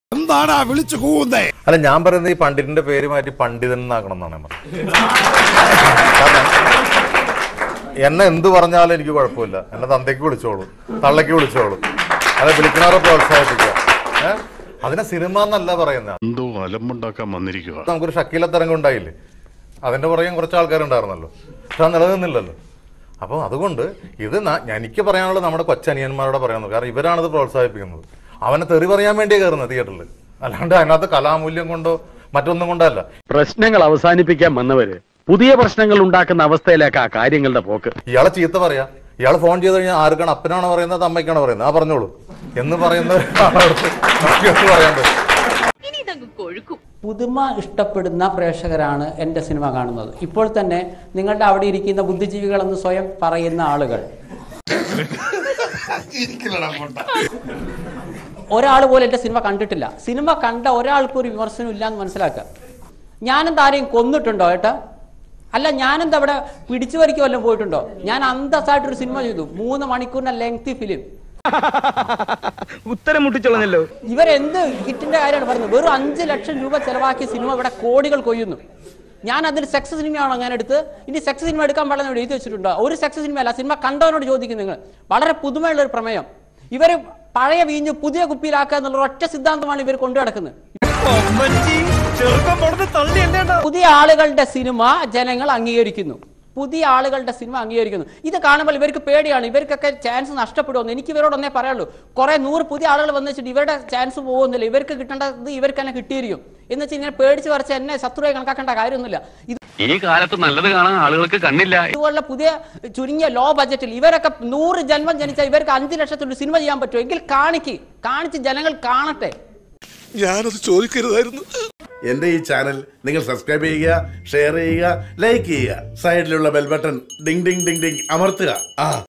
എന്താണാ വിളിച്ചു കൂവുന്നേ അല്ല ഞാൻ പറയുന്നത് ഈ പണ്ഡിറ്റിന്റെ പേര് മാറ്റി പണ്ഡിതൻ എന്നാക്കണം എന്നാണ് ഞാൻ പറയുന്നത് കാരണം എന്നെ എന്ത് പറഞ്ഞാലും എനിക്ക് കുഴപ്പമില്ല എന്നെ തന്തയ്ക്ക് വിളിച്ചോളൂ തള്ളയ്ക്ക് വിളിച്ചോളൂ അതെ വിളിക്കണവരെ പ്രോത്സാഹിപ്പിക്കുക ഏഹ് അതിനെ സിനിമ എന്നല്ല പറയുന്നത് എന്തോ അലമ്പുണ്ടാക്കാൻ വന്നിരിക്കുക നമുക്കൊരു ഷക്കീല തരംഗം ഉണ്ടായില്ലേ അതിന്റെ പുറകെ കുറച്ച് ആൾക്കാരുണ്ടായിരുന്നല്ലോ പക്ഷെ അത് നിലനിന്നില്ലല്ലോ അപ്പോൾ അതുകൊണ്ട് ഇത് ന- എനിക്ക് പറയാനുള്ളത് നമ്മുടെ കൊച്ചനിയന്മാരോട് പറയാനുള്ളത് കാരണം ഇവരാണിത് പ്രോത്സാഹിപ്പിക്കുന്നത് അവനെ തെറി പറയാൻ വേണ്ടിയാണ് കയറുന്നത് തിയേറ്ററിൽ അല്ലാണ്ട് അതിനകത്ത് കലാമൂല്യം കൊണ്ടോ മറ്റൊന്നും കൊണ്ടല്ല പ്രശ്നങ്ങൾ അവസാനിപ്പിക്കാൻ വന്നവര് പുതിയ പ്രശ്നങ്ങൾ ഉണ്ടാക്കുന്ന അവസ്ഥയിലേക്കാ കാര്യങ്ങളുടെ പോക്ക് ഇയാളെ ചീത്ത പറയാ ഇയാൾ ഫോൺ ചെയ്ത് കഴിഞ്ഞാൽ ആർക്കാണ് അപ്പനാണോ പറയുന്നത് അമ്മയ്ക്കാണോ പറയുന്നത് ആ പറഞ്ഞോളൂ എന്ന് പറയുന്ന ഒരാളോട് നമുക്ക് എന്ത് പറയാൻ പറ്റും ഇനി ഇതങ്ങ് കൊഴുക്കും പുതുമ ഇഷ്ടപ്പെടുന്ന പ്രേക്ഷകരാണ് എൻ്റെ സിനിമ കാണുന്നത് ഇപ്പോൾ തന്നെ നിങ്ങളുടെ അവിടെ ഇരിക്കുന്ന ബുദ്ധിജീവികളെന്ന് സ്വയം പറയുന്ന ആളുകൾ ഒരാൾ പോലും എൻ്റെ സിനിമ കണ്ടിട്ടില്ല സിനിമ കണ്ട ഒരാൾക്കും ഒരു വിമർശനം ഇല്ല എന്ന് മനസ്സിലാക്കുക ഞാനെന്താ ആരെയും കൊന്നിട്ടുണ്ടോ ഏട്ടാ അല്ല ഞാനെന്താ അവിടെ പിടിച്ചു വരിക്കോ വല്ലതും പോയിട്ടുണ്ടോ ഞാൻ അന്തസ്സായിട്ടൊരു സിനിമ ചെയ്തു മൂന്ന് മണിക്കൂറിന്റെ ലെങ്തി ഫിലിം ഉത്തരം മുട്ടിച്ചോളഞ്ഞല്ലോ ഇവരെന്ത് ഹിറ്റിന്റെ കാര്യമാണ് പറയുന്നത് വെറും അഞ്ച് ലക്ഷം രൂപ ചെലവാക്കിയ സിനിമ ഇവിടെ കോടികൾ കൊയ്യുന്നു ഞാൻ അതിൽ സെക്സ് സിനിമയാണോ ഞാൻ എടുത്ത് ഇനി സെക്സ് സിനിമ എടുക്കാൻ പാടില്ല എന്ന് എഴുതി വെച്ചിട്ടുണ്ടോ ഒരു സെക്സ് സിനിമ അല്ല സിനിമ കണ്ടവനോട് ചോദിക്കും നിങ്ങൾ വളരെ പുതുമയുള്ള ഒരു പ്രമേയം ഇവർ പഴയ വീഞ്ഞ് പുതിയ കുപ്പിയിലാക്കുക എന്നുള്ള ഒറ്റ സിദ്ധാന്തമാണ് ഇവർ കൊണ്ടു നടക്കുന്നത് പുതിയ ആളുകളുടെ സിനിമ ജനങ്ങൾ അംഗീകരിക്കുന്നു പുതിയ ആളുകളുടെ സിനിമ അംഗീകരിക്കുന്നു ഇത് കാണുമ്പോൾ ഇവർക്ക് പേടിയാണ് ഇവർക്കൊക്കെ ചാൻസ് നഷ്ടപ്പെടുമെന്ന് എനിക്ക് ഇവരോട് ഒന്നേ പറയാനുള്ളൂ കുറെ നൂറ് പുതിയ ആളുകൾ വന്നു വെച്ചിട്ട് ഇവരുടെ ചാൻസ് പോകുന്നില്ല ഇവർക്ക് കിട്ടേണ്ടത് ഇവർക്ക് തന്നെ കിട്ടിയിരിക്കും എന്ന് വെച്ചാൽ ഇങ്ങനെ പേടിച്ച് വരച്ച് എന്നെ ശത്രുവായി കണക്കാക്കേണ്ട കാര്യമൊന്നുമില്ല ഇത് ഈ കാലത്ത് നല്ലത് കാണാൻ ആളുകൾക്ക് കണ്ണില്ല ഇതുപോലുള്ള പുതിയ ചുരുങ്ങിയ ലോ ബജറ്റിൽ ഇവരൊക്കെ നൂറ് ജന്മം ജനിച്ച ഇവർക്ക് അഞ്ച് ലക്ഷത്തിൽ സിനിമ ചെയ്യാൻ പറ്റുമോ എങ്കിൽ കാണിക്ക് കാണിച്ച് ജനങ്ങൾ കാണട്ടെ ഞാനത് ചോദിക്കരുതായിരുന്നു എന്റെ ഈ ചാനൽ നിങ്ങൾ സബ്സ്ക്രൈബ് ചെയ്യുക ഷെയർ ചെയ്യുക ലൈക്ക് ചെയ്യുക സൈഡിലുള്ള bell button ding ding ding ding അമർത്തുക ആ